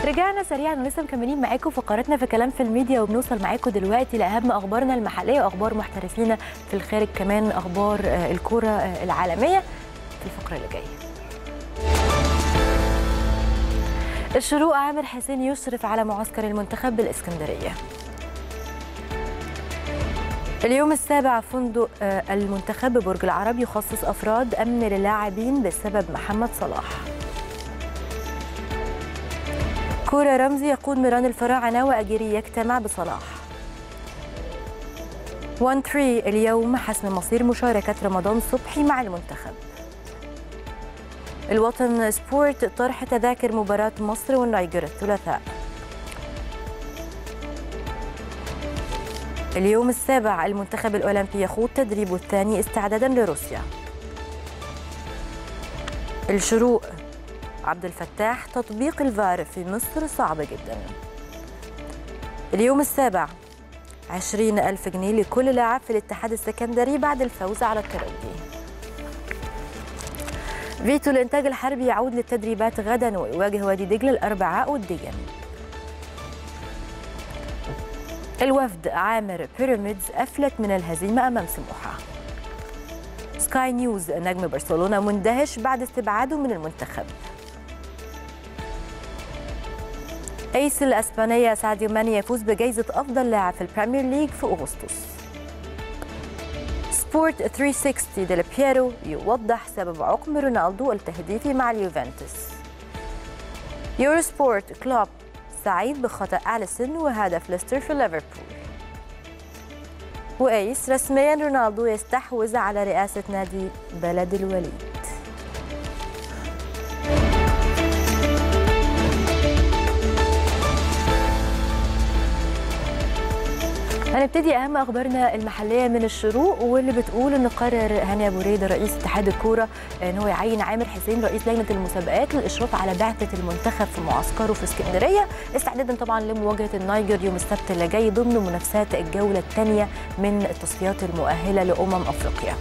رجعنا سريعا ولسه مكملين معاكم فقراتنا في كلام في الميديا وبنوصل معاكم دلوقتي لاهم اخبارنا المحليه واخبار محترفينا في الخارج كمان اخبار آه، الكره آه، العالميه في الفقره اللي جايه الشروق عامر حسين يشرف على معسكر المنتخب بالاسكندريه اليوم السابع فندق آه، المنتخب ببرج العرب يخصص افراد امن للاعبين بسبب محمد صلاح كورة رمزي يقود ميران الفراعنة وأجيري يجتمع بصلاح 1 3 اليوم حسم مصير مشاركة رمضان صبحي مع المنتخب الوطن سبورت طرح تذاكر مباراة مصر والنيجر الثلاثاء اليوم السابع المنتخب الأولمبي يخوض تدريبه الثاني استعدادا لروسيا الشروق عبد الفتاح تطبيق الفار في مصر صعب جدا اليوم السابع عشرين ألف جنيه لكل لاعب في الاتحاد السكندري بعد الفوز على الترجي فيتو الإنتاج الحربي يعود للتدريبات غدا ويواجه وادي دجلة الأربعاء وديا الوفد عامر بيراميدز أفلت من الهزيمة أمام سموحة سكاي نيوز نجم برشلونة مندهش بعد استبعاده من المنتخب ايس الاسبانيه ساديو ماني يفوز بجائزه افضل لاعب في البريمير ليج في اغسطس سبورت 360 ديل بييرو يوضح سبب عقم رونالدو التهديفي مع اليوفنتوس يورو سبورت كلوب سعيد بخطأ أليسون وهدف ليستر في ليفربول وأيس رسميا رونالدو يستحوذ على رئاسة نادي بلد الوليد هنبتدي اهم اخبارنا المحليه من الشروق واللي بتقول ان قرر هاني ابو ريده رئيس اتحاد الكوره ان هو يعين عامر حسين رئيس لجنه المسابقات للاشراف على بعثه المنتخب في معسكره في اسكندريه استعدادا طبعا لمواجهه النيجر يوم السبت اللي جاي ضمن منافسات الجوله الثانيه من التصفيات المؤهله لامم افريقيا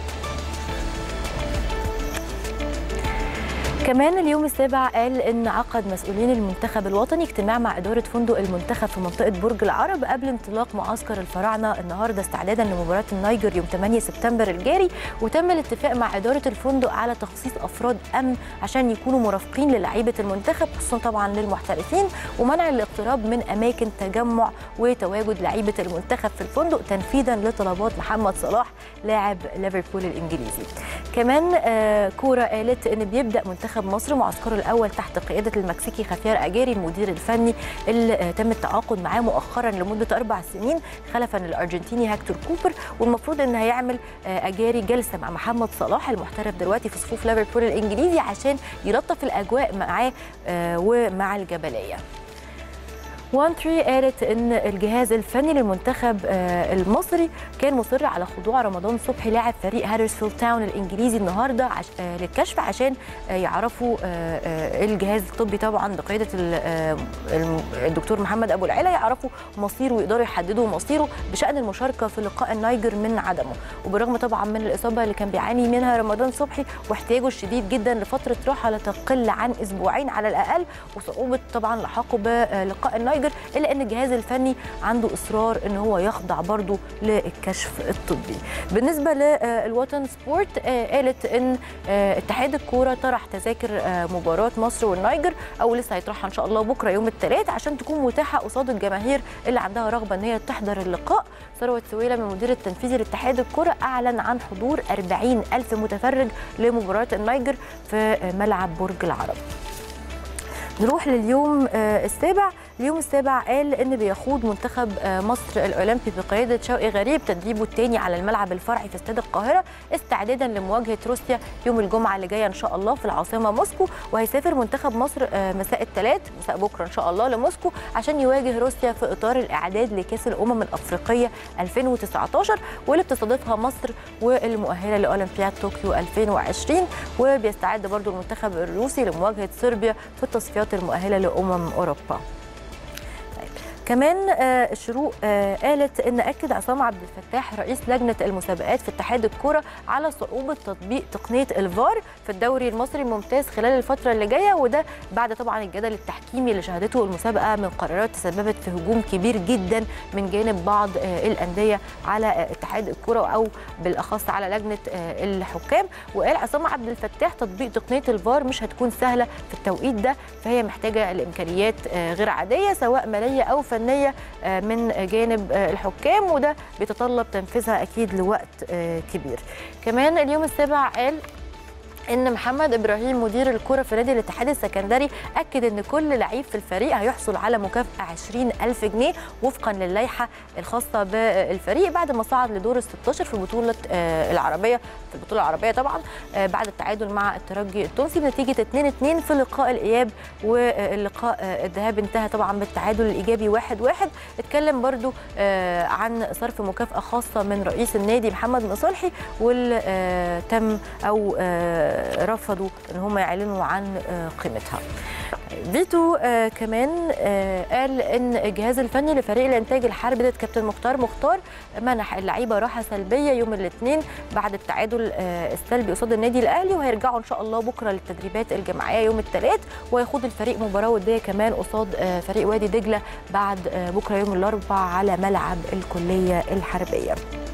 كمان اليوم السابع قال ان عقد مسؤولين المنتخب الوطني اجتماع مع اداره فندق المنتخب في منطقه برج العرب قبل انطلاق معسكر الفراعنه النهارده استعدادا لمباراه النيجر يوم 8 سبتمبر الجاري وتم الاتفاق مع اداره الفندق على تخصيص افراد امن عشان يكونوا مرافقين للاعيبه المنتخب خصوصا طبعا للمحترفين ومنع الاقتراب من اماكن تجمع وتواجد لعيبه المنتخب في الفندق تنفيذا لطلبات محمد صلاح لاعب ليفربول الانجليزي كمان آه كوره قالت ان بيبدا منتخب مصر معسكره الاول تحت قياده المكسيكي خافير اجاري المدير الفني اللي آه تم التعاقد معاه مؤخرا لمده اربع سنين خلفا الارجنتيني هكتور كوبر والمفروض ان هيعمل آه اجاري جلسه مع محمد صلاح المحترف دلوقتي في صفوف ليفربول الانجليزي عشان يلطف الاجواء معاه آه ومع الجبليه 1 3 قالت ان الجهاز الفني للمنتخب آه، المصري كان مصر على خضوع رمضان صبحي لاعب فريق هادرسفيلد تاون الانجليزي النهارده عش... آه، للكشف عشان آه، يعرفوا آه، آه، الجهاز الطبي طبعا بقياده ال- آه، الم- الدكتور محمد ابو العلا يعرفوا مصيره ويقدروا يحددوا مصيره بشان المشاركه في لقاء النيجر من عدمه وبالرغم طبعا من الاصابه اللي كان بيعاني منها رمضان صبحي واحتياجه الشديد جدا لفتره راحه لا تقل عن اسبوعين على الاقل وصعوبه طبعا لحاقه بلقاء النيجر الا ان الجهاز الفني عنده اصرار ان هو يخضع برضه للكشف الطبي بالنسبه للوطن سبورت آه، قالت ان آه، اتحاد الكوره طرح تذاكر آه، مباراه مصر والنيجر او لسه هيطرحها ان شاء الله بكره يوم الثلاث عشان تكون متاحه قصاد الجماهير اللي عندها رغبه ان هي تحضر اللقاء ثروت سويلة من المدير التنفيذي لاتحاد الكرة أعلن عن حضور 40 ألف متفرج لمباراة النيجر في ملعب برج العرب نروح لليوم آه، السابع اليوم السابع قال ان بيخوض منتخب آه، مصر الاولمبي بقياده شوقي غريب تدريبه الثاني على الملعب الفرعي في استاد القاهره استعدادا لمواجهه روسيا يوم الجمعه اللي جايه ان شاء الله في العاصمه موسكو وهيسافر منتخب مصر آه، مساء الثلاث مساء بكره ان شاء الله لموسكو عشان يواجه روسيا في اطار الاعداد لكاس الامم الافريقيه 2019 واللي بتستضيفها مصر والمؤهله لاولمبياد طوكيو 2020 وبيستعد برضو المنتخب الروسي لمواجهه صربيا في التصفيات المؤهله لامم اوروبا كمان آه، الشروق آه، قالت ان اكد عصام عبد الفتاح رئيس لجنه المسابقات في اتحاد الكوره على صعوبه تطبيق تقنيه الفار في الدوري المصري الممتاز خلال الفتره اللي جايه وده بعد طبعا الجدل التحكيمي اللي شهدته المسابقه من قرارات تسببت في هجوم كبير جدا من جانب بعض آه، الانديه على آه، اتحاد الكوره او بالاخص على لجنه آه، الحكام وقال عصام عبد الفتاح تطبيق تقنيه الفار مش هتكون سهله في التوقيت ده فهي محتاجه لامكانيات آه، غير عاديه سواء ماليه او فنيه آه، من جانب آه، الحكام وده بيتطلب تنفيذها اكيد لوقت آه، كبير كمان اليوم السابع قال ان محمد ابراهيم مدير الكره في نادي الاتحاد السكندري اكد ان كل لعيب في الفريق هيحصل على مكافاه 20000 جنيه وفقا للائحه الخاصه بالفريق بعد ما صعد لدور ال 16 في بطوله آه، العربيه في البطوله العربيه طبعا آه، بعد التعادل مع الترجي التونسي بنتيجه 2-2 في لقاء الاياب واللقاء آه، الذهاب انتهى طبعا بالتعادل الايجابي 1-1 اتكلم برضو آه، عن صرف مكافاه خاصه من رئيس النادي محمد مصالحي واللي آه، تم او آه، رفضوا ان هم يعلنوا عن آه، قيمتها فيتو آه كمان آه قال ان الجهاز الفني لفريق الانتاج الحربي ضد كابتن مختار مختار منح اللعيبه راحه سلبيه يوم الاثنين بعد التعادل آه السلبي قصاد النادي الاهلي وهيرجعوا ان شاء الله بكره للتدريبات الجماعيه يوم الثلاث ويخوض الفريق مباراه وديه كمان قصاد آه فريق وادي دجله بعد آه بكره يوم الاربعاء على ملعب الكليه الحربيه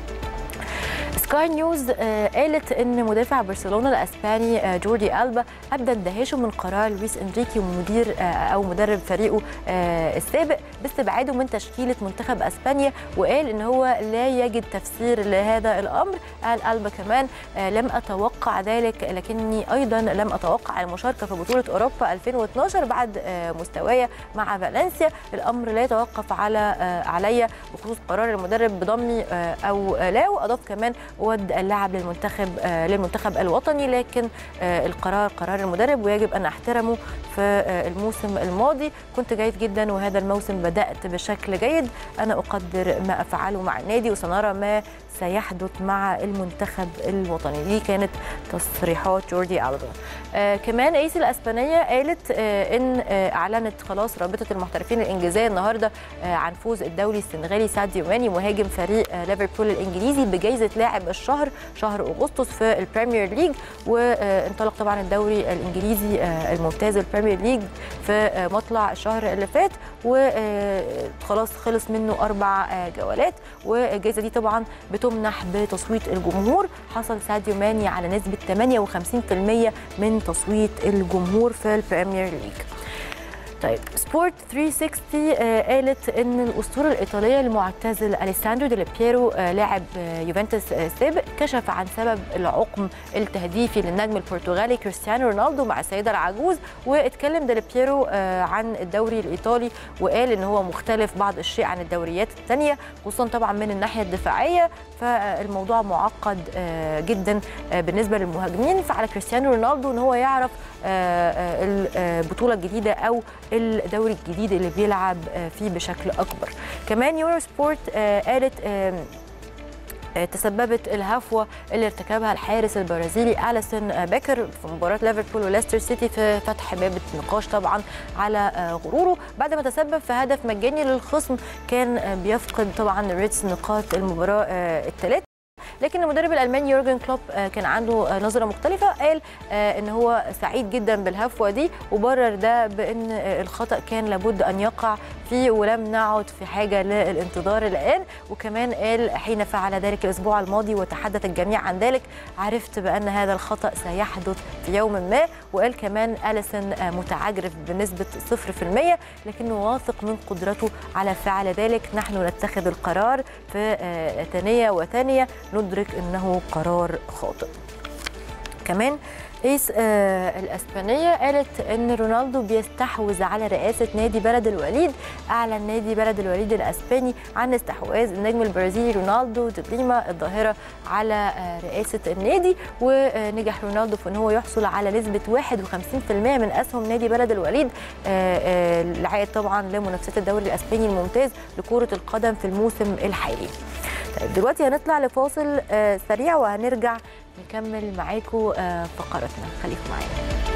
سكاي نيوز آه، قالت ان مدافع برشلونه الاسباني آه، جوردي البا ابدى اندهاشه من قرار لويس انريكي ومدير آه، او مدرب فريقه آه، السابق باستبعاده من تشكيله منتخب اسبانيا وقال ان هو لا يجد تفسير لهذا الامر قال البا كمان آه، لم اتوقع ذلك لكني ايضا لم اتوقع المشاركه في بطوله اوروبا 2012 بعد آه، مستوايا مع فالنسيا الامر لا يتوقف على آه، عليا بخصوص قرار المدرب بضمي آه، او آه، لا واضاف كمان ود اللاعب للمنتخب آه، للمنتخب الوطني لكن آه، القرار قرار المدرب ويجب ان احترمه في آه، الموسم الماضي كنت جيد جدا وهذا الموسم بدات بشكل جيد انا اقدر ما افعله مع النادي وسنرى ما سيحدث مع المنتخب الوطني دي كانت تصريحات جوردي ألبا آه كمان ايس الاسبانيه قالت آه ان آه اعلنت خلاص رابطه المحترفين الانجليزيه النهارده آه عن فوز الدولي السنغالي ساديو ماني مهاجم فريق آه ليفربول الانجليزي بجائزه لاعب الشهر شهر اغسطس في البريمير ليج وانطلق طبعا الدوري الانجليزي آه الممتاز البريمير ليج في آه مطلع الشهر اللي فات وخلاص خلص منه اربع آه جولات والجائزه دي طبعا بتمنح بتصويت الجمهور حصل ساديو ماني على نسبه 58% من تصويت الجمهور في البريمير ليج طيب سبورت 360 آه قالت ان الاسطوره الايطاليه المعتزل اليساندرو ديل بييرو آه لاعب آه يوفنتوس آه سابق كشف عن سبب العقم التهديفي للنجم البرتغالي كريستيانو رونالدو مع السيده العجوز واتكلم ديل بييرو آه عن الدوري الايطالي وقال ان هو مختلف بعض الشيء عن الدوريات الثانيه خصوصا طبعا من الناحيه الدفاعيه فالموضوع معقد آه جدا آه بالنسبه للمهاجمين فعلى كريستيانو رونالدو ان هو يعرف آه آه البطوله الجديده او الدوري الجديد اللي بيلعب آه فيه بشكل اكبر كمان يورو سبورت آه قالت آه تسببت الهفوه اللي ارتكبها الحارس البرازيلي اليسون بيكر في مباراه ليفربول وليستر سيتي في فتح باب النقاش طبعا على غروره بعد ما تسبب في هدف مجاني للخصم كان بيفقد طبعا ريتس نقاط المباراه الثلاث لكن المدرب الالماني يورجن كلوب كان عنده نظره مختلفه قال ان هو سعيد جدا بالهفوه دي وبرر ده بان الخطا كان لابد ان يقع فيه ولم نعد في حاجه للانتظار الان وكمان قال حين فعل ذلك الاسبوع الماضي وتحدث الجميع عن ذلك عرفت بان هذا الخطا سيحدث في يوم ما وقال كمان اليسون متعجرف بنسبه 0% لكنه واثق من قدرته على فعل ذلك نحن نتخذ القرار في ثانيه وثانيه ندرك انه قرار خاطئ كمان ايس آه الاسبانيه قالت ان رونالدو بيستحوذ على رئاسه نادي بلد الوليد اعلن نادي بلد الوليد الاسباني عن استحواذ النجم البرازيلي رونالدو دبليما الظاهره على آه رئاسه النادي ونجح رونالدو في ان هو يحصل على نسبه 51% من اسهم نادي بلد الوليد آه اللي عائد طبعا لمنافسه الدوري الاسباني الممتاز لكره القدم في الموسم الحالي طيب دلوقتي هنطلع لفاصل سريع وهنرجع نكمل معاكم فقراتنا خليكم معانا